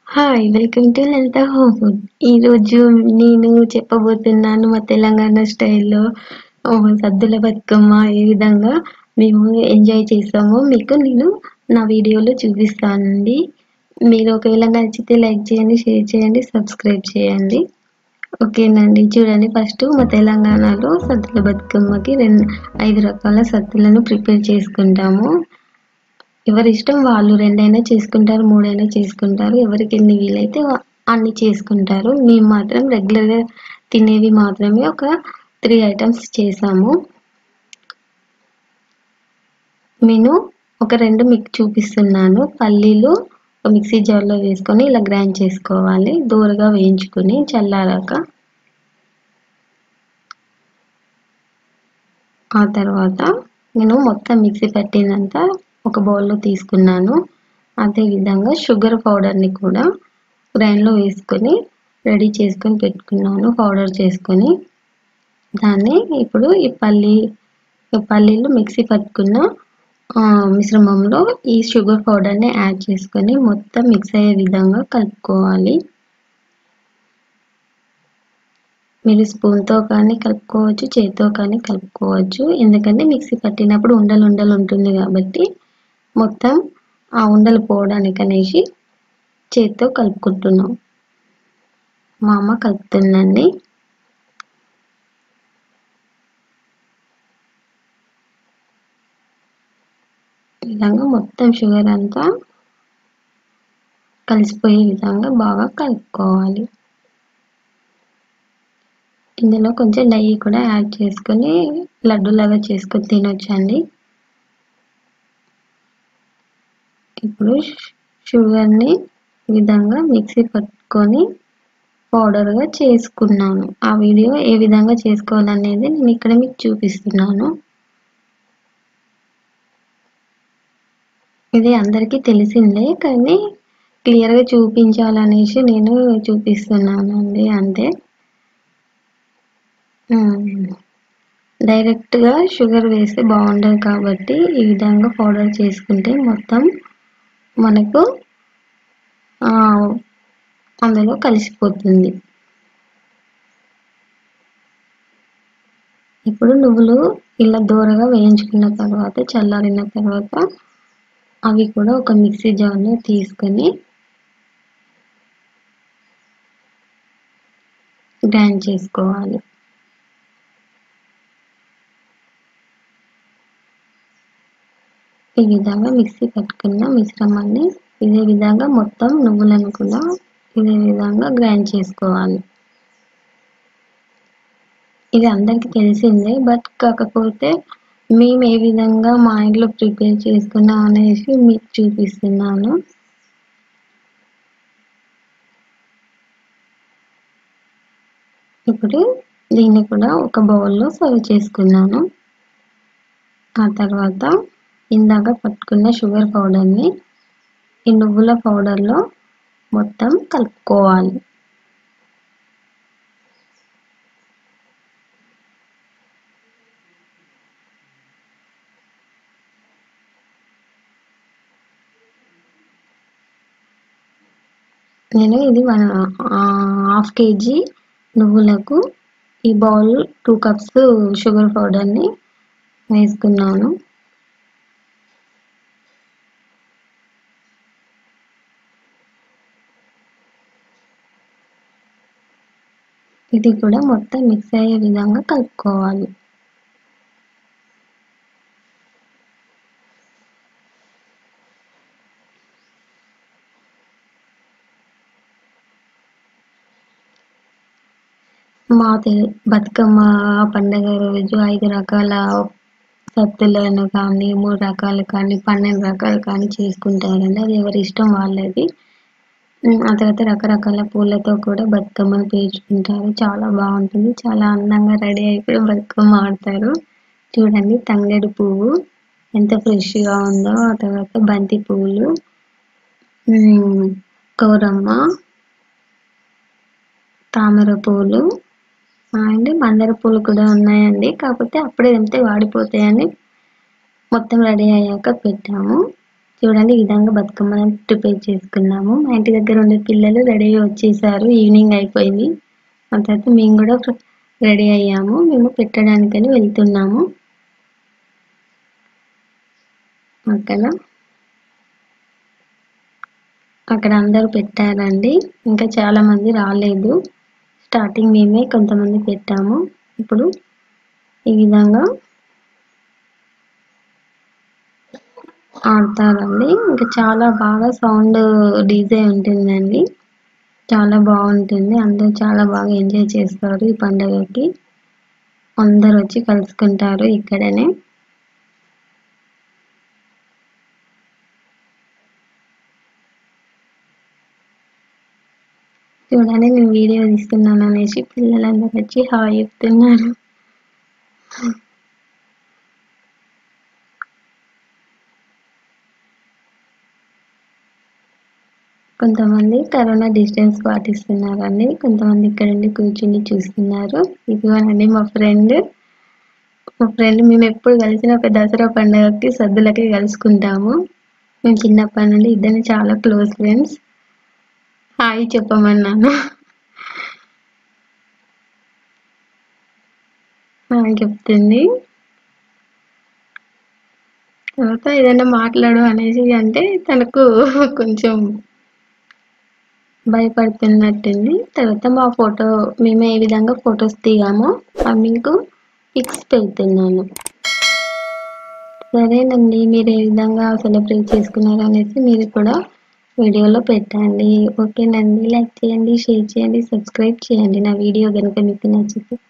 hi welcome to Lalitha home food ఈరోజు నేను చెప్పబోతున్నాను మా తెలంగాణ స్టైల్లో ఆ, సద్దుల బతుకమ్మ ఏ విధంగా మేము ఎంజాయ్ చేసామో మీకు నేను నా వీడియోలో చూపిస్తానండి మీరు ఒకవేళ నచ్చితే లైక్ చేయండి షేర్ చేయండి సబ్స్క్రైబ్ చేయండి ఓకేనండి చూడండి ఫస్ట్ మా తెలంగాణలో సద్దుల బతుకమ్మకి రెండు ఐదు రకాల సద్దులను ప్రిపేర్ చేసుకుంటాము ఎవరి ఇష్టం వాళ్ళు రెండైనా చేసుకుంటారు మూడైనా చేసుకుంటారు ఎవరికి ఎన్ని వీలైతే వా- అన్ని చేసుకుంటారు మేము మాత్రం రెగ్యులర్గా తినేవి మాత్రమే ఒక త్రీ ఐటమ్స్ చేసాము నేను ఒక రెండు మీకు చూపిస్తున్నాను పల్లీలు ఒక మిక్సీ జార్లో వేసుకొని ఇలా గ్రైండ్ చేసుకోవాలి దూరగా వేయించుకొని చల్లారాక ఆ తర్వాత నేను మొత్తం మిక్సీ పట్టిందంతా ఒక బౌల్లో తీసుకున్నాను అదే విధంగా షుగర్ పౌడర్ని కూడా గ్రైండ్లో వేసుకొని రెడీ చేసుకొని పెట్టుకున్నాను పౌడర్ చేసుకొని దాన్ని ఇప్పుడు ఈ పల్లి ఈ పల్లీలు మిక్సీ పట్టుకున్న ఆ, మిశ్రమంలో ఈ షుగర్ పౌడర్ని యాడ్ చేసుకొని మొత్తం మిక్స్ అయ్యే విధంగా కలుపుకోవాలి మీరు స్పూన్తో కానీ కలుపుకోవచ్చు చేతితో కానీ కలుపుకోవచ్చు ఎందుకంటే మిక్సీ పట్టినప్పుడు ఉండలు ఉండలు ఉంటుంది కాబట్టి మొత్తం ఆ ఉండలు పోవడానికి అనేసి చేతితో కలుపుకుంటున్నాం మా అమ్మ కలుపుతుందండి ఈ విధంగా మొత్తం షుగర్ అంతా కలిసిపోయే విధంగా బాగా కలుపుకోవాలి ఇందులో కొంచెం నెయ్యి కూడా యాడ్ చేసుకొని లడ్డూలాగా చేసుకొని తినొచ్చండి ఇప్పుడు షుగర్ని ఈ విధంగా మిక్సీ పట్టుకొని పౌడర్గా చేసుకున్నాను ఆ వీడియో ఏ విధంగా చేసుకోవాలనేది నేను ఇక్కడ మీకు చూపిస్తున్నాను ఇది అందరికీ తెలిసిందే కానీ క్లియర్గా చూపించాలనేసి నేను చూపిస్తున్నాను అండి అంతే డైరెక్ట్గా షుగర్ వేస్తే బాగుండదు కాబట్టి ఈ విధంగా పౌడర్ చేసుకుంటే మొత్తం మనకు ఆ, అందులో కలిసిపోతుంది ఇప్పుడు నువ్వులు ఇలా దూరగా వేయించుకున్న తర్వాత చల్లారిన తర్వాత అవి కూడా ఒక మిక్సీ జార్లో తీసుకొని గ్రైండ్ చేసుకోవాలి ఈ విధంగా మిక్సీ పట్టుకున్న మిశ్రమాన్ని ఇదే విధంగా మొత్తం నువ్వులను కూడా ఇదే విధంగా గ్రైండ్ చేసుకోవాలి ఇది అందరికీ తెలిసిందే బట్ కాకపోతే మేము ఏ విధంగా మా ఇంట్లో ప్రిపేర్ చేసుకున్నాం అనేసి మీకు చూపిస్తున్నాను ఇప్పుడు దీన్ని కూడా ఒక బౌల్లో సర్వ్ చేసుకున్నాను ఆ తర్వాత ఇందాక పట్టుకున్న షుగర్ పౌడర్ని ఈ నువ్వుల పౌడర్లో మొత్తం కలుపుకోవాలి నేను ఇది వన్ హాఫ్ కేజీ నువ్వులకు ఈ బౌల్ టూ కప్స్ షుగర్ పౌడర్ని వేసుకున్నాను ఇది కూడా మొత్తం మిక్స్ అయ్యే విధంగా కలుపుకోవాలి మా తె బతుకమ్మ పండగ రోజు ఐదు రకాల సత్తులను కానీ మూడు రకాలు కానీ పన్నెండు రకాలు కానీ చేసుకుంటారండి అది ఎవరి ఇష్టం వాళ్ళది ఉమ్, ఆ తర్వాత రకరకాల పూలతో కూడా బతుకమ్మను పేర్చుకుంటారు చాలా బాగుంటుంది చాలా అందంగా రెడీ అయిపోయి బతుకమ్మ ఆడతారు చూడండి తంగేడు పువ్వు ఎంత ఫ్రెష్గా ఉందో ఆ తర్వాత బంతి పువ్వులు ఉమ్, గౌరమ్మ తామర పూలు అండ్ మందార పూలు కూడా ఉన్నాయండి కాకపోతే అప్పుడే తెంపితే వాడిపోతాయని మొత్తం రెడీ అయ్యాక పెట్టాము చూడండి ఈ విధంగా బతుకమ్మను ప్రిపేర్ చేసుకున్నాము మా ఇంటి దగ్గర ఉండే పిల్లలు రెడీ వచ్చేసారు ఈవినింగ్ అయిపోయింది ఆ తర్వాత మేము కూడా రెడీ అయ్యాము మేము పెట్టడానికని వెళ్తున్నాము అక్కడ అక్కడ అందరూ పెట్టారండి ఇంకా చాలా మంది రాలేదు స్టార్టింగ్ మేమే కొంతమంది పెట్టాము ఇప్పుడు ఈ విధంగా ఆడతారండి ఇంకా చాలా బాగా సౌండ్ డీజే ఉంటుందండి చాలా బాగుంటుంది అందరూ చాలా బాగా ఎంజాయ్ చేస్తారు ఈ పండుగకి అందరు వచ్చి కలుసుకుంటారు ఇక్కడనే చూడండి నేను వీడియో తీస్తున్నాను అనేసి పిల్లలందరూ వచ్చి హాయ్ చెప్తున్నారు కొంతమంది కరోనా డిస్టెన్స్ పాటిస్తున్నారండి కొంతమంది ఇక్కడ నుండి కూర్చుని చూస్తున్నారు ఇదిగోనండి మా ఫ్రెండ్ మా ఫ్రెండ్ మేము ఎప్పుడు కలిసిన ఒక దసరా పండుగకి సద్దులకి కలుసుకుంటాము మేము చిన్నప్పటి నుండి ఇద్దరిని చాలా క్లోజ్ ఫ్రెండ్స్ హాయ్ చెప్పమన్నాను హాయ్ చెప్తుంది తర్వాత ఏదైనా మాట్లాడు అనేసి అంటే తనకు కొంచెం భయపడుతున్నట్టుంది తర్వాత మా ఫోటో మేము ఏ విధంగా ఫొటోస్ దిగామో అవి మీకు పిక్స్ పెడుతున్నాను సరేనండి మీరు ఏ విధంగా సెలబ్రేట్ చేసుకున్నారు అనేసి మీరు కూడా వీడియోలో పెట్టండి ఓకేనండి లైక్ చేయండి షేర్ చేయండి సబ్స్క్రైబ్ చేయండి నా వీడియో కనుక మీకు నచ్చితే